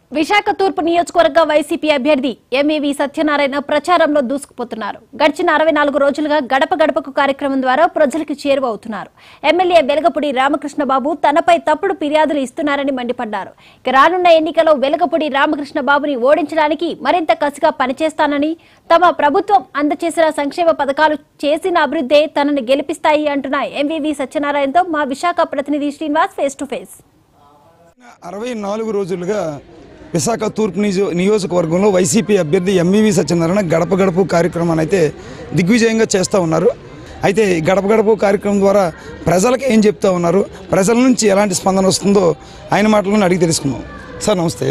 విశాఖ తూర్పు నియోజకవర్గ వైసీపీ అభ్యర్థి ఎంఏవి సత్యనారాయణ ప్రచారంలో దూసుకుపోతున్నారు గడిచిన అరవై నాలుగు రోజులుగా గడప గడపకు కార్యక్రమం ద్వారా ప్రజలకు చేరువవుతున్నారు ఎమ్మెల్యే వెలగపూడి రామకృష్ణబాబు తనపై తప్పుడు ఫిర్యాదులు ఇస్తున్నారని మండిపడ్డారు ఇక రానున్న ఎన్నికలో వెలగపూడి రామకృష్ణబాబుని ఓడించడానికి మరింత కసిగా పనిచేస్తానని తమ ప్రభుత్వం అందచేసిన సంక్షేమ పథకాలు చేసిన అభివృద్ధే తనని గెలిపిస్తాయి అంటున్న ఎంవివి సత్యనారాయణతో మా విశాఖ ప్రతినిధి శ్రీనివాస్ ఫేస్ టు ఫేస్ అరవై నాలుగు రోజులుగా విశాఖ తూర్పు నిజో నియోజకవర్గంలో వైసీపీ అభ్యర్థి ఎంవివి సత్యనారాయణ గడప గడప కార్యక్రమాన్ని అయితే దిగ్విజయంగా చేస్తూ ఉన్నారు అయితే ఈ గడప గడప కార్యక్రమం ద్వారా ప్రజలకు ఏం చెప్తా ఉన్నారు ప్రజల నుంచి ఎలాంటి స్పందన వస్తుందో ఆయన మాటలను అడిగి తెలుసుకుందాం సార్ నమస్తే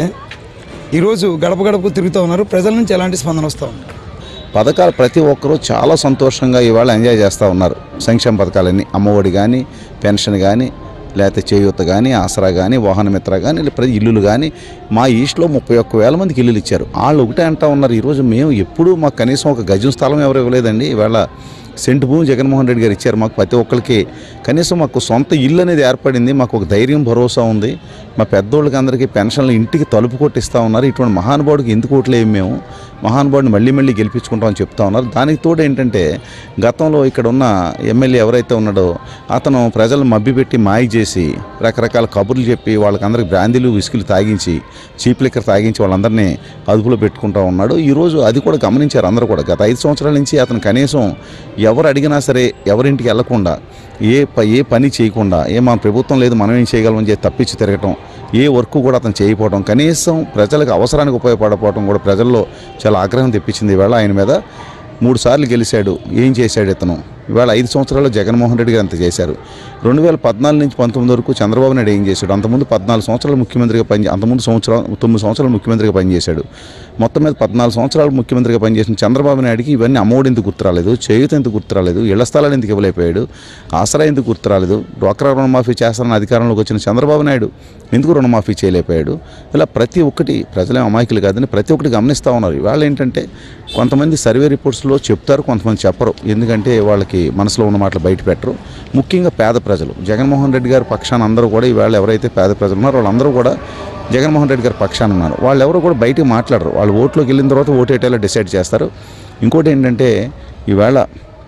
ఈరోజు గడప గడపకు తిరుగుతూ ఉన్నారు ప్రజల నుంచి ఎలాంటి స్పందన వస్తూ ఉంది పథకాలు ప్రతి ఒక్కరూ చాలా సంతోషంగా ఇవాళ ఎంజాయ్ చేస్తూ ఉన్నారు సంక్షేమ పథకాలన్నీ అమ్మఒడి కానీ పెన్షన్ కానీ లేకపోతే చేయూత కానీ ఆసరా కానీ వాహనమిత్ర కానీ ఇలా ప్రతి ఇల్లులు కానీ మా ఈస్ట్లో ముప్పై ఒక్క వేల మందికి ఇల్లులు ఇచ్చారు వాళ్ళు ఒకటే అంటా ఉన్నారు ఈరోజు మేము ఎప్పుడూ మాకు కనీసం ఒక గజం స్థలం ఎవరు ఇవ్వలేదండి ఇవాళ సెంటు భూమి జగన్మోహన్ రెడ్డి గారు ఇచ్చారు మాకు ప్రతి ఒక్కరికి కనీసం మాకు సొంత ఇల్లు అనేది ఏర్పడింది మాకు ఒక ధైర్యం భరోసా ఉంది మా పెద్దోళ్ళకి అందరికీ పెన్షన్లు ఇంటికి తలుపు కొట్టిస్తూ ఉన్నారు ఇటువంటి మహానుభావుడికి ఎందుకు ఓట్లేము మేము మహానుభావుడిని మళ్ళీ మళ్ళీ గెలిపించుకుంటామని చెప్తా ఉన్నారు దానికి తోడు ఏంటంటే గతంలో ఇక్కడ ఉన్న ఎమ్మెల్యే ఎవరైతే ఉన్నాడో అతను ప్రజలను మభ్యపెట్టి మాయ చేసి రకరకాల కబుర్లు చెప్పి వాళ్ళకందరికి బ్రాందీలు విసుకులు తాగించి చీప్ లిక్కర్ తాగించి వాళ్ళందరినీ అదుపులో పెట్టుకుంటా ఉన్నాడు ఈరోజు అది కూడా గమనించారు అందరూ కూడా గత ఐదు సంవత్సరాల నుంచి అతను కనీసం ఎవరు అడిగినా సరే ఎవరింటికి వెళ్లకుండా ఏ ప ఏ పని చేయకుండా ఏ మన ప్రభుత్వం లేదు మనం ఏం చేయగలమని చెప్పి తప్పించి తిరగటం ఏ వర్క్ కూడా అతను చేయకపోవడం కనీసం ప్రజలకు అవసరానికి ఉపయోగపడకపోవడం కూడా ప్రజల్లో చాలా ఆగ్రహం తెప్పించింది ఈవేళ ఆయన మీద మూడు సార్లు గెలిచాడు ఏం చేశాడు ఇతను ఇవాళ ఐదు సంవత్సరాల్లో జగన్మోహన్ రెడ్డి గారు అంత చేశారు రెండు వేల పద్నాలుగు నుంచి పంతొమ్మిది వరకు చంద్రబాబు నాయుడు ఏం చేశాడు అంతకుముందు పద్నాలుగు సంవత్సరాలు ముఖ్యమంత్రిగా పని అంతకుముందు సంవత్సరం తొమ్మిది సంవత్సరాలు ముఖ్యమంత్రిగా పనిచేశాడు మొత్తం మీద పద్నాలుగు సంవత్సరాలు ముఖ్యమంత్రిగా పనిచేసిన చంద్రబాబు నాయుడుకి ఇవన్నీ అమ్మఒడి ఎందుకు గుర్తురాలేదు చేయూత ఎందుకు గుర్తురాలేదు ఇళ్ల స్థలాలు ఎందుకు ఇవ్వలేకపోయాడు ఆసరా ఎందుకు గుర్తురాలేదు డ్వాక్రా రుణమాఫీ చేస్తారని అధికారంలోకి వచ్చిన చంద్రబాబు నాయుడు ఎందుకు రుణమాఫీ చేయలేకపోయాడు ఇలా ప్రతి ఒక్కటి ప్రజలే అమాయకులు కాదని ప్రతి ఒక్కటి గమనిస్తూ ఉన్నారు ఇవాళ ఏంటంటే కొంతమంది సర్వే రిపోర్ట్స్లో చెప్తారు కొంతమంది చెప్పరు ఎందుకంటే వాళ్ళకి మనసులో ఉన్న మాటలు బయట పెట్టరు ముఖ్యంగా పేద ప్రజలు జగన్మోహన్ రెడ్డి గారి పక్షాన అందరూ కూడా ఇవాళ ఎవరైతే పేద ప్రజలు ఉన్నారో వాళ్ళందరూ కూడా జగన్మోహన్ రెడ్డి గారి పక్షాన ఉన్నారు వాళ్ళు ఎవరు కూడా బయటికి మాట్లాడరు వాళ్ళు ఓట్లోకి వెళ్ళిన తర్వాత ఓటేటేలా డిసైడ్ చేస్తారు ఇంకోటి ఏంటంటే ఈవేళ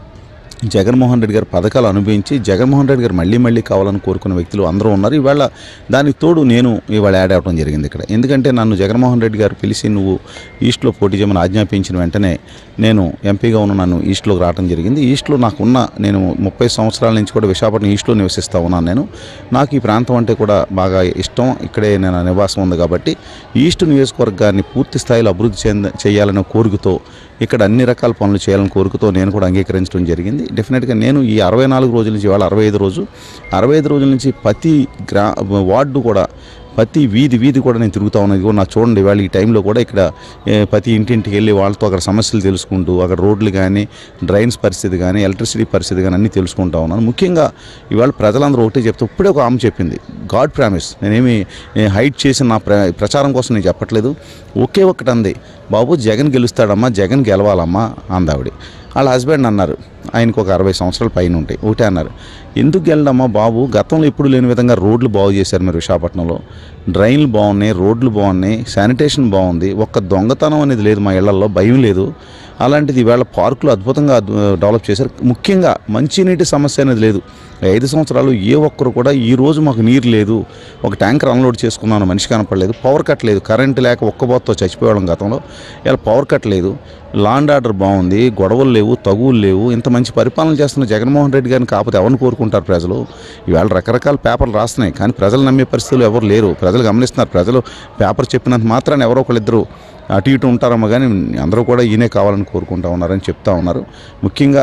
జగన్మోహన్ రెడ్డి గారి పథకాలు అనుభవించి జగన్మోహన్ రెడ్డి గారు మళ్ళీ మళ్ళీ కావాలని కోరుకున్న వ్యక్తులు అందరూ ఉన్నారు ఇవాళ దానికి తోడు నేను ఇవాళ యాడ్ అవ్వడం జరిగింది ఇక్కడ ఎందుకంటే నన్ను జగన్మోహన్ రెడ్డి గారు పిలిచి నువ్వు ఈస్ట్లో పోటీ చేయమని ఆజ్ఞాపించిన వెంటనే నేను ఎంపీగా ఉన్న నన్ను ఈస్ట్లోకి రావడం జరిగింది ఈస్ట్లో నాకున్న నేను ముప్పై సంవత్సరాల నుంచి కూడా విశాఖపట్నం ఈస్ట్లో నివసిస్తూ ఉన్నాను నేను నాకు ఈ ప్రాంతం అంటే కూడా బాగా ఇష్టం ఇక్కడే నేను నివాసం ఉంది కాబట్టి ఈస్ట్ నియోజకవర్గాన్ని పూర్తి స్థాయిలో అభివృద్ధి చెంద చేయాలనే కోరికతో ఇక్కడ అన్ని రకాల పనులు చేయాలని కోరికతో నేను కూడా అంగీకరించడం జరిగింది డెఫినెట్గా నేను ఈ అరవై నాలుగు రోజుల నుంచి ఇవాళ అరవై ఐదు రోజు అరవై ఐదు రోజుల నుంచి ప్రతి గ్రా వార్డు కూడా ప్రతి వీధి వీధి కూడా నేను తిరుగుతా ఉన్నాను ఇదిగో నా చూడండి ఇవాళ ఈ టైంలో కూడా ఇక్కడ ఏ, ప్రతి ఇంటింటికి వెళ్ళి వాళ్ళతో అక్కడ సమస్యలు తెలుసుకుంటూ అక్కడ రోడ్లు కానీ డ్రైన్స్ పరిస్థితి కానీ ఎలక్ట్రిసిటీ పరిస్థితి కానీ అన్నీ తెలుసుకుంటా ఉన్నాను ముఖ్యంగా ఇవాళ ప్రజలందరూ ఒకటే చెప్తే ఇప్పుడే ఒక ఆమె చెప్పింది గాడ్ ప్రామిస్ నేనేమి ఏ, హైట్ చేసిన నా ప్ర ప్రచారం కోసం నేను చెప్పట్లేదు ఒకే ఒక్కటి అంది బాబు జగన్ గెలుస్తాడమ్మా జగన్ గెలవాలమ్మా అందావిడి వాళ్ళ హస్బెండ్ అన్నారు ఆయనకు ఒక అరవై సంవత్సరాల పైన ఉంటాయి ఒకటే అన్నారు ఎందుకు వెళ్ళడమ్మా బాబు గతంలో ఎప్పుడు లేని విధంగా రోడ్లు బాగు చేశారు మీరు విశాఖపట్నంలో డ్రైన్లు బాగున్నాయి రోడ్లు బాగున్నాయి శానిటేషన్ బాగుంది ఒక్క దొంగతనం అనేది లేదు మా ఇళ్లలో భయం లేదు అలాంటిది ఈవేళ పార్కులు అద్భుతంగా అద్భు- డెవలప్ చేశారు ముఖ్యంగా మంచినీటి సమస్య అనేది లేదు ఈ ఐదు సంవత్సరాలు ఏ ఒక్కరు కూడా ఈ రోజు మాకు నీరు లేదు ఒక ట్యాంకర్ అన్లోడ్ చేసుకున్నాను మనిషి కనపడలేదు పవర్ కట్ లేదు కరెంట్ లేక ఒక్కబోతతో చచ్చిపోయేవాళ్ళం గతంలో ఇలా పవర్ కట్ లేదు లాండ్ ఆర్డర్ బాగుంది గొడవలు లేవు తగువులు లేవు ఇంత మంచి పరిపాలన చేస్తున్న జగన్మోహన్ రెడ్డి గారిని కాకపోతే ఎవరిని కోరుకుంటారు ప్రజలు ఇవాళ రకరకాల పేపర్లు రాస్తున్నాయి కానీ ప్రజలు నమ్మే పరిస్థితులు ఎవరు లేరు ప్రజలు గమనిస్తున్నారు ప్రజలు పేపర్ చెప్పినంత మాత్రాన్ని ఎవరో ఒకళ్ళిద్దరు అటు ఇటు ఉంటారమ్మా కానీ అందరూ కూడా ఈయనే కావాలని కోరుకుంటా ఉన్నారని చెప్తా ఉన్నారు ముఖ్యంగా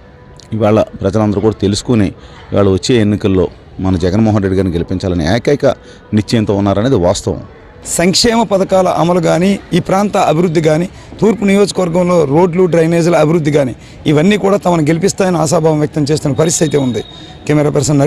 ఇవాళ ప్రజలందరూ కూడా తెలుసుకుని ఇవాళ వచ్చే ఎన్నికల్లో మన జగన్మోహన్ రెడ్డి గారిని గెలిపించాలని ఏకైక నిశ్చయంతో ఉన్నారనేది వాస్తవం సంక్షేమ పథకాల అమలు కానీ ఈ ప్రాంత అభివృద్ధి కానీ తూర్పు నియోజకవర్గంలో రోడ్లు డ్రైనేజీల అభివృద్ధి కానీ ఇవన్నీ కూడా తమను గెలిపిస్తాయని ఆశాభావం వ్యక్తం చేస్తున్న పరిస్థితి అయితే ఉంది కెమెరా పర్సన్